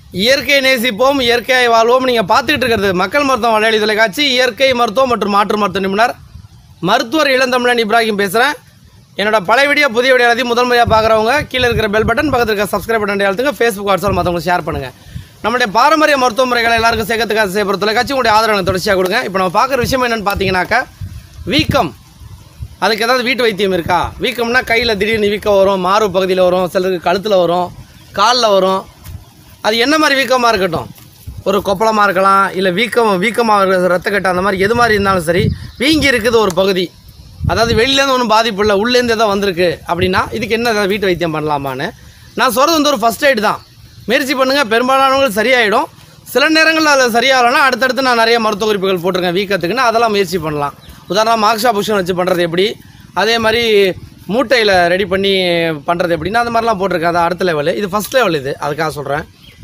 இயற்கை நேசிப்போம் இயற்கையாய் வாழ்வோம் நீங்கள் பார்த்துக்கிட்டு இருக்கிறது மக்கள் மருத்துவம் வலையொலி தொலைக்காட்சி இயற்கை மருத்துவம் மற்றும் மாற்று மருத்துவ நிபுணர் மருத்துவர் இளந்தமிழன் இப்ராஹிம் பேசுகிறேன் என்னோட பழைய வீடியோ புதிய வீடியோ எல்லாத்தையும் முதல் முறையாக பார்க்குறவங்க கீழே இருக்கிற பெல் பட்டன் பக்கத்தில் இருக்க சப்ஸ்கிரைப் பட்டன் அழுத்துங்க ஃபேஸ்புக் வாட்ஸ்அப் மற்றவங்களுக்கு ஷேர் பண்ணுங்கள் நம்மளுடைய பாரம்பரிய மருத்துவ முறைகளை எல்லாருக்கும் சேர்க்கறதுக்காக செய்யப்படுற தொலைக்காட்சி உங்களுடைய ஆதரவு எனக்கு தொடர்ச்சியாக கொடுங்க இப்போ நம்ம பார்க்குற விஷயம் என்னென்னு பார்த்தீங்கன்னாக்கா வீக்கம் அதுக்கு ஏதாவது வீட்டு வைத்தியம் இருக்கா வீக்கம்னா கையில் திடீர்னு வீக்கம் வரும் மார்பு பகுதியில் வரும் சிலருக்கு கழுத்தில் வரும் காலில் வரும் அது என்ன மாதிரி வீக்கமாக இருக்கட்டும் ஒரு கொப்பளமாக இருக்கலாம் இல்லை வீக்கம் வீக்கமாக இருக்கிற ரத்தக்கட்டு அந்த மாதிரி எது மாதிரி இருந்தாலும் சரி வீங்கி இருக்குது ஒரு பகுதி அதாவது வெளியிலேருந்து ஒன்றும் பாதிப்பு இல்லை உள்ளேருந்து ஏதோ வந்திருக்கு அப்படின்னா இதுக்கு என்ன ஏதாவது வீட்டு வைத்தியம் பண்ணலாமான்னு நான் சொல்கிறது வந்து ஒரு ஃபஸ்ட் எய்டு தான் முயற்சி பண்ணுங்கள் பெரும்பாலானவங்களுக்கு சரியாயிடும் சில நேரங்களில் அது சரியாகலைன்னா அடுத்தடுத்து நான் நிறைய மருத்துவ குறிப்புகள் போட்டிருக்கேன் வீக்கத்துக்குன்னு அதெல்லாம் முயற்சி பண்ணலாம் உதாரணமாக மாக்ஷா புஷன் வச்சு பண்ணுறது எப்படி அதே மாதிரி மூட்டையில் ரெடி பண்ணி பண்ணுறது எப்படின்னா அந்த மாதிரிலாம் போட்டிருக்கேன் அது அடுத்த லெவலு இது ஃபஸ்ட் லெவல் இது அதுக்காக சொல்கிறேன்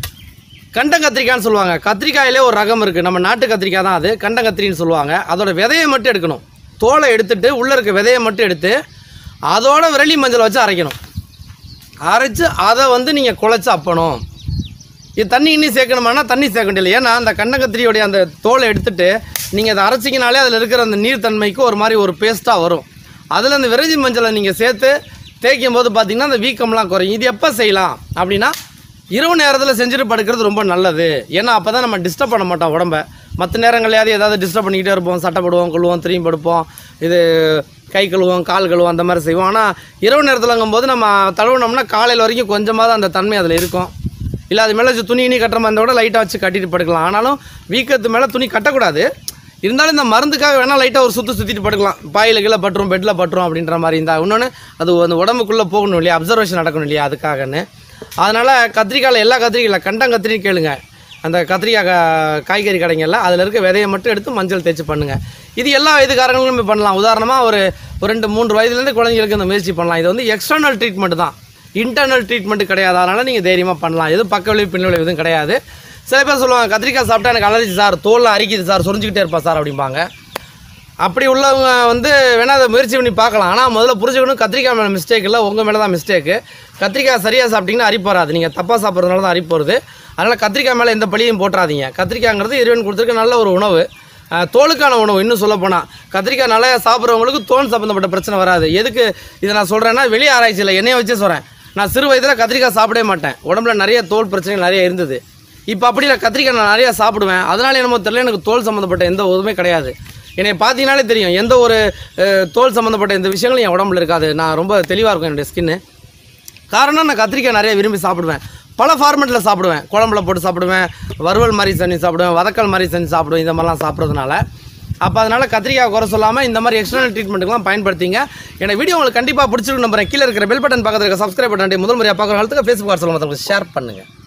கண்ட கத்திரிக்காய்னு சொல்லுவாங்க கத்திரிக்காயிலே ஒரு ரகம் இருக்குது நம்ம நாட்டு கத்திரிக்காய் தான் அது கண்ட கத்திரின்னு சொல்லுவாங்க அதோட விதையை மட்டும் எடுக்கணும் தோலை எடுத்துட்டு உள்ளே இருக்க விதையை மட்டும் எடுத்து அதோட விரலி மஞ்சள் வச்சு அரைக்கணும் அரைச்சு அதை வந்து நீங்கள் குழச்சி அப்பணும் இது தண்ணி இன்னும் சேர்க்கணுமானா தண்ணி சேர்க்க வேண்டியது ஏன்னா அந்த கண்ணங்கத்திரியோடைய அந்த தோலை எடுத்துட்டு நீங்கள் அதை அரைச்சிங்கனாலே அதில் இருக்கிற அந்த நீர்த்தன்மைக்கு ஒரு மாதிரி ஒரு பேஸ்ட்டாக வரும் அதில் அந்த விரஜி மஞ்சளை நீங்கள் சேர்த்து தேய்க்கும் போது பார்த்தீங்கன்னா அந்த வீக்கம்லாம் குறையும் இது எப்போ செய்யலாம் அப்படின்னா இரவு நேரத்தில் செஞ்சுட்டு படுக்கிறது ரொம்ப நல்லது ஏன்னா அப்போ தான் நம்ம டிஸ்டர்ப் பண்ண மாட்டோம் உடம்ப மற்ற நேரங்களையாவது ஏதாவது டிஸ்டர்ப் பண்ணிக்கிட்டே இருப்போம் சட்டை போடுவோம் கொள்வோம் திரும்பி படுப்போம் இது கை கழுவோம் கால் கழுவோம் அந்த மாதிரி செய்வோம் ஆனால் இரவு நேரத்தில்ங்கும்போது நம்ம தழுவினோம்னா காலையில் வரைக்கும் கொஞ்சமாக தான் அந்த தன்மை அதில் இருக்கும் இல்லை அது மேலே துணி இனி கட்டுற மாதிரி இருந்தால் கூட லைட்டாக வச்சு கட்டிட்டு படுக்கலாம் ஆனாலும் வீக்கத்து மேலே துணி கட்டக்கூடாது இருந்தாலும் இந்த மருந்துக்காக வேணால் லைட்டாக ஒரு சுற்று சுற்றிட்டு படுக்கலாம் பாயில் கீழே பட்டுரும் பெட்டில் பட்டுரும் அப்படின்ற மாதிரி இருந்தால் இன்னொன்று அது அந்த உடம்புக்குள்ளே போகணும் இல்லையா அப்சர்வேஷன் நடக்கணும் இல்லையா அதுக்காகன்னு அதனால் கத்திரிக்காயில் எல்லா கத்திரிக்காயில் கண்டம் கத்திரி கேளுங்க அந்த கத்திரிக்காய் கா- காய்கறி கடைங்கள்ல அதில் இருக்க விதையை மட்டும் எடுத்து மஞ்சள் தேய்ச்சி பண்ணுங்கள் இது எல்லா வயதுக்காரங்களும் போய் பண்ணலாம் உதாரணமாக ஒரு ஒரு ரெண்டு மூன்று வயதுலேருந்து குழந்தைங்களுக்கு இந்த முயற்சி பண்ணலாம் இது வந்து எக்ஸ்டர்னல் ட்ரீட்மெண்ட் தான் இன்டர்னல் ட்ரீட்மெண்ட் கிடையாது அதனால் நீங்கள் தைரியமாக பண்ணலாம் எதுவும் பக்க விளைவு பின் விளைவு எதுவும் கிடையாது சில பேர் சொல்லுவாங்க கத்திரிக்காய் சாப்பிட்டா எனக்கு அலர்ஜி சார் தோலில் அரிக்குது சார் சொரிஞ்சுக்கிட்டே இருப்பா சார் அப்படிம்பாங்க அப்படி உள்ளவங்க வந்து வேணால் அதை முயற்சி பண்ணி பார்க்கலாம் ஆனால் முதல்ல புரிஞ்சுக்கணும் கத்திரிக்காய் மேலே மிஸ்டேக் இல்லை உங்கள் மேலே தான் மிஸ்டேக்கு கத்திரிக்காய் சரியாக சாப்பிட்டீங்கன்னா அரிப்பு வராது நீங்கள் தப்பாக சாப்பிட்றதுனால தான் அரிப்பு வருது அதனால் கத்திரிக்காய் மேலே எந்த பழியும் போட்டுறாதீங்க கத்திரிக்காய்ங்கிறது இறைவன் கொடுத்துருக்க நல்ல ஒரு உணவு அஹ், தோலுக்கான உணவு இன்னும் சொல்ல போனால் கத்திரிக்காய் நல்லா சாப்பிட்றவங்களுக்கு தோல் சம்மந்தப்பட்ட பிரச்சனை வராது எதுக்கு இதை நான் சொல்கிறேன்னா வெளி ஆராய்ச்சியில் என்னைய வச்சே சொல்கிறேன் நான் சிறு வயதில் கத்திரிக்காய் சாப்பிடவே மாட்டேன் உடம்புல நிறைய தோல் பிரச்சனைகள் நிறைய இருந்தது இப்போ அப்படி இல்லை கத்திரிக்காய் நான் நிறையா சாப்பிடுவேன் அதனால என்னமோ தெரியல எனக்கு தோல் சம்மந்தப்பட்ட எந்த உதவுமே கிடையாது என்னை பார்த்தீங்கனாலே தெரியும் எந்த ஒரு அஹ், தோல் சம்மந்தப்பட்ட எந்த விஷயங்களும் என் உடம்புல இருக்காது நான் ரொம்ப தெளிவாக இருக்கும் என்னுடைய ஸ்கின்னு காரணம் நான் கத்திரிக்காய் நிறைய விரும்பி சாப்பிடுவேன் பல ஃபார்மெட்டில் சாப்பிடுவேன் குழம்புல போட்டு சாப்பிடுவேன் வறுவல் மாதிரி செஞ்சு சாப்பிடுவேன் வதக்கல் மாதிரி செஞ்சு சாப்பிடுவேன் இந்த மாதிரிலாம் சாப்பிட்றதுனால அப்போ அதனால் கத்திரிக்காய் குறை சொல்லாமல் இந்த மாதிரி எக்ஸ்டர்னல் ட்ரீட்மெண்ட்டுக்கெல்லாம் பயன்படுத்திங்க எனக்கு வீடியோ உங்களுக்கு கண்டிப்பாக பிடிச்சிருக்கு நம்புறேன் கீழே இருக்கிற பெல் பட்டன் பக்கத்தில் இருக்க சப்ஸ்கிரைப் பட்டன் முதல் முறையாக பார்க்குற காலத்துக்கு ஃபேஸ்புக் வாட்ஸ்அப்பில் மற்றவங்களுக்கு ஷேர் பண்ணுங்கள்